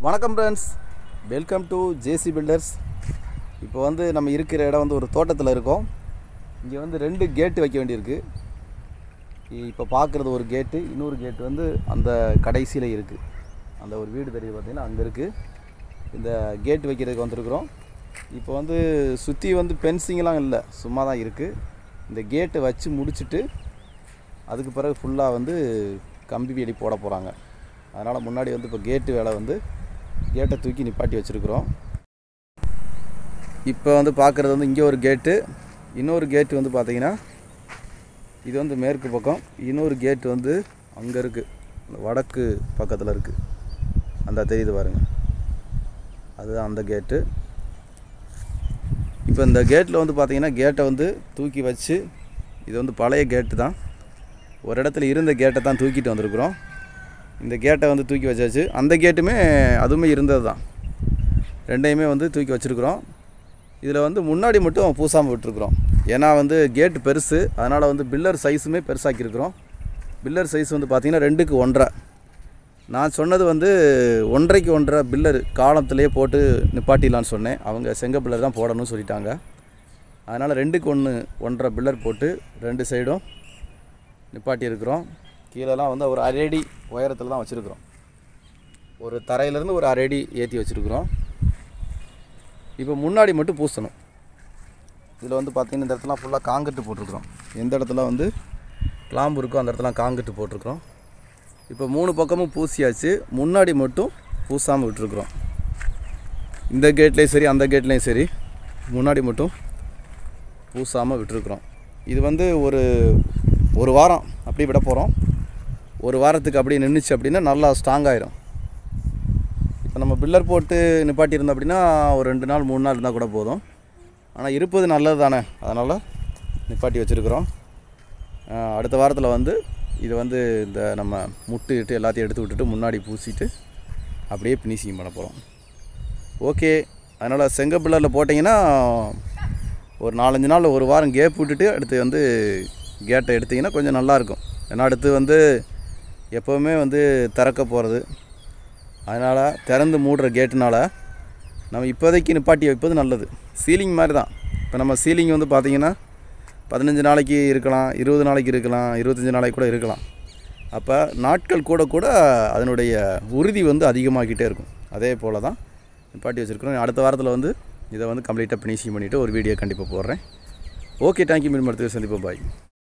வணக்கம் friends welcome to JC builders இப்போ வந்து நம்ம இருக்கிற இடம் வந்து ஒரு தோட்டத்தில் இருக்கோம் இங்கே வந்து ரெண்டு கேட்டு வைக்க வேண்டியிருக்கு இப்போ பார்க்குறது ஒரு கேட்டு இன்னொரு கேட்டு வந்து அந்த கடைசியில் இருக்குது அந்த ஒரு வீடு தெரியுது பார்த்தீங்கன்னா அங்கே இருக்குது இந்த கேட் வைக்கிறதுக்கு வந்திருக்கிறோம் இப்போ வந்து சுற்றி வந்து பென்சிங்லாம் இல்லை சும்மா தான் இருக்குது இந்த கேட்டை வச்சு முடிச்சுட்டு அதுக்கு பிறகு ஃபுல்லாக வந்து கம்பி வேலி போட போகிறாங்க அதனால் முன்னாடி வந்து இப்போ கேட்டு வேலை வந்து கேட்டை தூக்கி நிப்பாட்டி வச்சுருக்குறோம் இப்போ வந்து பார்க்குறது வந்து இங்கே ஒரு கேட்டு இன்னொரு கேட்டு வந்து பார்த்தீங்கன்னா இது வந்து மேற்கு பக்கம் இன்னொரு கேட்டு வந்து அங்கே இருக்குது வடக்கு பக்கத்தில் இருக்குது அந்த தெரியுது பாருங்க அதுதான் அந்த கேட்டு இப்போ இந்த கேட்டில் வந்து பார்த்தீங்கன்னா கேட்டை வந்து தூக்கி வச்சு இது வந்து பழைய கேட்டு தான் ஒரு இடத்துல இருந்த கேட்டை தான் தூக்கிட்டு வந்திருக்கிறோம் இந்த கேட்டை வந்து தூக்கி வச்சாச்சு அந்த கேட்டுமே அதுவுமே இருந்தது தான் ரெண்டையுமே வந்து தூக்கி வச்சுருக்குறோம் இதில் வந்து முன்னாடி மட்டும் பூசாமல் விட்டுருக்குறோம் ஏன்னா வந்து கேட்டு பெருசு அதனால் வந்து பில்லர் சைஸுமே பெருசாக்கியிருக்கிறோம் பில்லர் சைஸ் வந்து பார்த்திங்கன்னா ரெண்டுக்கு ஒன்றரை நான் சொன்னது வந்து ஒன்றரைக்கு ஒன்றரை பில்லர் காலத்திலே போட்டு நிப்பாட்டிடலான்னு சொன்னேன் அவங்க செங்க பில்லர் தான் போடணும்னு சொல்லிட்டாங்க அதனால் ரெண்டுக்கு ஒன்று ஒன்றரை பில்லர் போட்டு ரெண்டு சைடும் நிப்பாட்டி இருக்கிறோம் கீழெல்லாம் வந்து ஒரு அரை அடி உயரத்தில் தான் வச்சுருக்குறோம் ஒரு தரையிலேருந்து ஒரு அரை அடி ஏற்றி வச்சுருக்குறோம் இப்போ முன்னாடி மட்டும் பூசணும் இதில் வந்து பார்த்திங்கன்னா இந்த இடத்துல ஃபுல்லாக காங்கிரட்டு போட்டிருக்கிறோம் எந்த இடத்துல வந்து கிளாம்பு இருக்கோ அந்த இடத்துல காங்கிரட்டு போட்டிருக்கிறோம் இப்போ மூணு பக்கமும் பூசியாச்சு முன்னாடி மட்டும் பூசாமல் விட்டுருக்குறோம் இந்த கேட்லேயும் சரி அந்த கேட்லேயும் சரி முன்னாடி மட்டும் பூசாமல் விட்டுருக்குறோம் இது வந்து ஒரு ஒரு வாரம் அப்படியே விட போகிறோம் ஒரு வாரத்துக்கு அப்படியே நின்றுச்சு அப்படின்னா நல்லா ஸ்ட்ராங் ஆயிரும் இப்போ நம்ம பில்லர் போட்டு நிப்பாட்டியிருந்தோம் அப்படின்னா ஒரு ரெண்டு நாள் மூணு நாள் இருந்தால் கூட போதும் ஆனால் இருப்பது நல்லது தானே அதனால் நிப்பாட்டி வச்சுருக்குறோம் ஆஹ் அடுத்த வாரத்தில் வந்து இது வந்து இந்த நம்ம முட்டு இட்டு எல்லாத்தையும் எடுத்து விட்டுட்டு முன்னாடி பூசிட்டு அப்படியே ஃபினிஷிங் பண்ண போகிறோம் ஓகே அதனால் செங்க பில்லரில் போட்டிங்கன்னா ஒரு நாலஞ்சு நாள் ஒரு வாரம் கேப் விட்டுட்டு அடுத்து வந்து கேட்டை எடுத்திங்கன்னா கொஞ்சம் நல்லாயிருக்கும் ஏன்னா அடுத்து வந்து எப்போவுமே வந்து திறக்க போகிறது அதனால் திறந்து மூடுற கேட்டுனால நம்ம இப்போதைக்கு நிப்பாட்டி வைப்பது நல்லது சீலிங் மாதிரி தான் இப்போ நம்ம சீலிங் வந்து பார்த்திங்கன்னா பதினஞ்சு நாளைக்கு இருக்கலாம் இருபது நாளைக்கு இருக்கலாம் இருபத்தஞ்சி நாளைக்கு கூட இருக்கலாம் அப்போ நாட்கள் கூட கூட அதனுடைய உறுதி வந்து அதிகமாகிட்டே இருக்கும் அதே போல் தான் நிப்பாட்டி வச்சுருக்கிறோம் அடுத்த வாரத்தில் வந்து இதை வந்து கம்ப்ளீட்டாக ஃபினிஷிங் பண்ணிவிட்டு ஒரு வீடியோ கண்டிப்பாக போடுறேன் ஓகே தேங்க்யூ மீன் மருத்துவ சந்திப்போம் பாய்